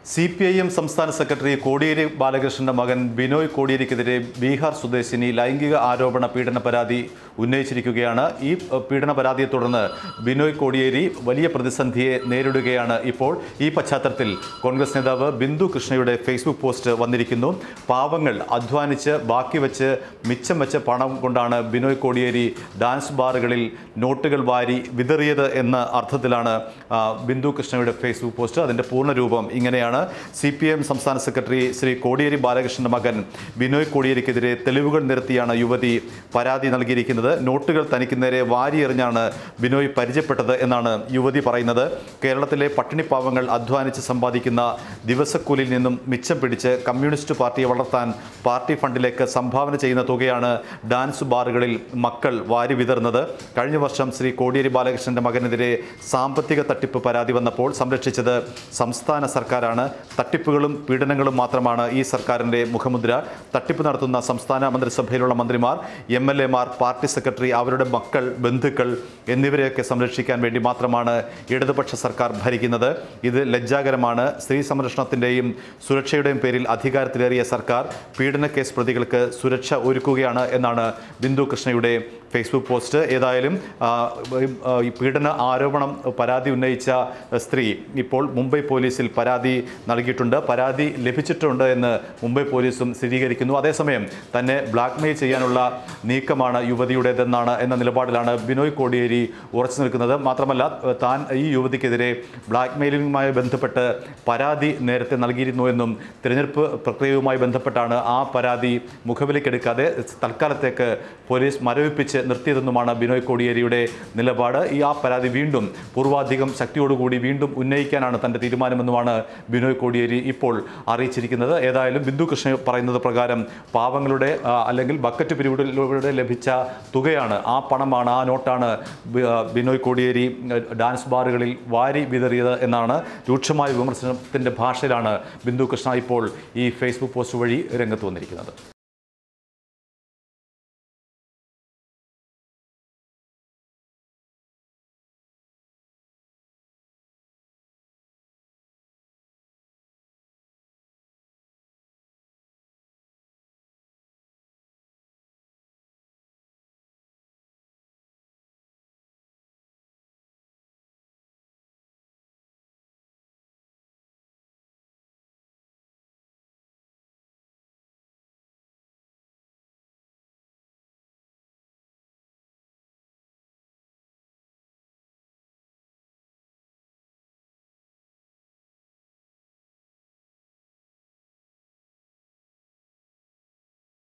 C P I M സംസ്ഥാന secretary Kodiyeri ബാലകൃഷ്ണന്റെ മകൻ ബിനോയ് കോടിയേരിക്കെതിരെ ബീഹാർ സ്വദേശിനി ലൈംഗിക ആരോപണ പീഡന പരാതി ഉന്നയിച്ചിരിക്കുകയാണ് ഈ അഹ്, പീഡന പരാതിയെ തുടർന്ന് ബിനോയ് കോടിയേരി വലിയ പ്രതിസന്ധിയെ നേരിടുകയാണ് ഇപ്പോൾ ഈ പശ്ചാത്തലത്തിൽ കോൺഗ്രസ് നേതാവ് ബിന്ദു കൃഷ്ണയുടെ ഫേസ്ബുക്ക് പോസ്റ്റ് വന്നിരിക്കുന്നു പാവങ്ങൾ അധ്വാനിച്ച് ബാക്കി വെച്ച് മിച്ചം വെച്ച പണം കൊണ്ടാണ് ബിനോയ് കോടിയേരി ഡാൻസ് ബാറുകളിൽ നോട്ടുകൾ വാരി വിതറിയത് എന്ന അർത്ഥത്തിലാണ് ആ, ബിന്ദു കൃഷ്ണയുടെ ഫേസ്ബുക്ക് പോസ്റ്റ് അതിൻ്റെ പൂർണ്ണരൂപം ഇങ്ങനെയാണ് സി പി എം സംസ്ഥാന സെക്രട്ടറി ശ്രീ കോടിയേരി ബാലകൃഷ്ണന്റെ മകൻ ബിനോയ് കോടിയേരിക്കെതിരെ തെളിവുകൾ നിരത്തിയാണ് യുവതി പരാതി നൽകിയിരിക്കുന്നത് നോട്ടുകൾ തനിക്ക് നേരെ വാരിയെറിഞ്ഞാണ് ബിനോയ് പരിചയപ്പെട്ടത് എന്നാണ് യുവതി പറയുന്നത് കേരളത്തിലെ പട്ടിണി പാവങ്ങൾ അധ്വാനിച്ച് സമ്പാദിക്കുന്ന ദിവസക്കൂലിയിൽ നിന്നും മിച്ചം പിടിച്ച് കമ്മ്യൂണിസ്റ്റ് പാർട്ടിയെ വളർത്താൻ പാർട്ടി ഫണ്ടിലേക്ക് സംഭാവന ചെയ്യുന്ന തുകയാണ് ഡാൻസ് ബാറുകളിൽ മക്കൾ വാരി വിതറുന്നത് കഴിഞ്ഞ വർഷം ശ്രീ കോടിയേരി ബാലകൃഷ്ണന്റെ മകനെതിരെ സാമ്പത്തിക തട്ടിപ്പ് പരാതി വന്നപ്പോൾ സംരക്ഷിച്ചത് സംസ്ഥാന സർക്കാരാണ് തട്ടിപ്പുകളും പീഡനങ്ങളും മാത്രമാണ് ഈ സർക്കാരിൻ്റെ മുഖമുദ്ര തട്ടിപ്പ് നടത്തുന്ന സംസ്ഥാന മന്ത്രിസഭയിലുള്ള മന്ത്രിമാർ എം എൽ എമാർ പാർട്ടി സെക്രട്ടറി അവരുടെ മക്കൾ ബന്ധുക്കൾ എന്നിവരെയൊക്കെ സംരക്ഷിക്കാൻ വേണ്ടി മാത്രമാണ് ഇടതുപക്ഷ സർക്കാർ ഭരിക്കുന്നത് ഇത് ലജ്ജാകരമാണ് സ്ത്രീ സംരക്ഷണത്തിൻ്റെയും സുരക്ഷയുടെയും പേരിൽ അധികാരത്തിലേറിയ സർക്കാർ പീഡന കേസ് പ്രതികൾക്ക് സുരക്ഷ ഒരുക്കുകയാണ് എന്നാണ് ബിന്ദു കൃഷ്ണയുടെ ഫേസ്ബുക്ക് പോസ്റ്റ് ഏതായാലും ആ, ആ, ഈ പീഡന ആരോപണം പരാതി ഉന്നയിച്ച സ്ത്രീ ഇപ്പോൾ മുംബൈ പോലീസിൽ പരാതി നൽകിയിട്ടുണ്ട് പരാതി ലഭിച്ചിട്ടുണ്ട് എന്ന് മുംബൈ പോലീസും സ്ഥിരീകരിക്കുന്നു അതേസമയം തന്നെ ബ്ലാക്ക്മെയിൽ ചെയ്യാനുള്ള നീക്കമാണ് യുവതിയുടേതെന്നാണ് എന്ന നിലപാടിലാണ് ബിനോയ് കോടിയേരി ഉറച്ചു നിൽക്കുന്നത് മാത്രമല്ല താൻ ഈ യുവതിക്കെതിരെ ബ്ലാക്ക്മെയിലിംഗുമായി ബന്ധപ്പെട്ട് പരാതി നേരത്തെ നൽകിയിരുന്നു എന്നും തിരഞ്ഞെടുപ്പ് പ്രക്രിയയുമായി ബന്ധപ്പെട്ടാണ് ആ പരാതി മുഖവിലേക്കെടുക്കാതെ തൽക്കാലത്തേക്ക് പോലീസ് മരവിപ്പിച്ച് നിർത്തിയതെന്നുമാണ് ബിനോയ് കോടിയേരിയുടെ നിലപാട് ഈ ആ പരാതി വീണ്ടും പൂർവാധികം ശക്തിയോടുകൂടി വീണ്ടും ഉന്നയിക്കാനാണ് തൻ്റെ തീരുമാനമെന്നുമാണ് ബിനോയ് കോടിയേരി ഇപ്പോൾ അറിയിച്ചിരിക്കുന്നത് ഏതായാലും ബിന്ദു കൃഷ്ണ പറയുന്നത് പ്രകാരം പാവങ്ങളുടെ ആ, അല്ലെങ്കിൽ ബക്കറ്റ് പിരിവിലൂടെ ലഭിച്ച തുകയാണ് ആ പണമാണ് ആ നോട്ടാണ് ബി- ആ, ബിനോയ് കോടിയേരി ആ, ഡാൻസ് ബാറുകളിൽ വാരി വിതറിയത് എന്നാണ് രൂക്ഷമായ വിമർശനത്തിൻ്റെ ഭാഷയിലാണ് ബിന്ദു കൃഷ്ണ ഇപ്പോൾ ഈ ഫേസ്ബുക്ക് പോസ്റ്റ് വഴി രംഗത്ത് വന്നിരിക്കുന്നത്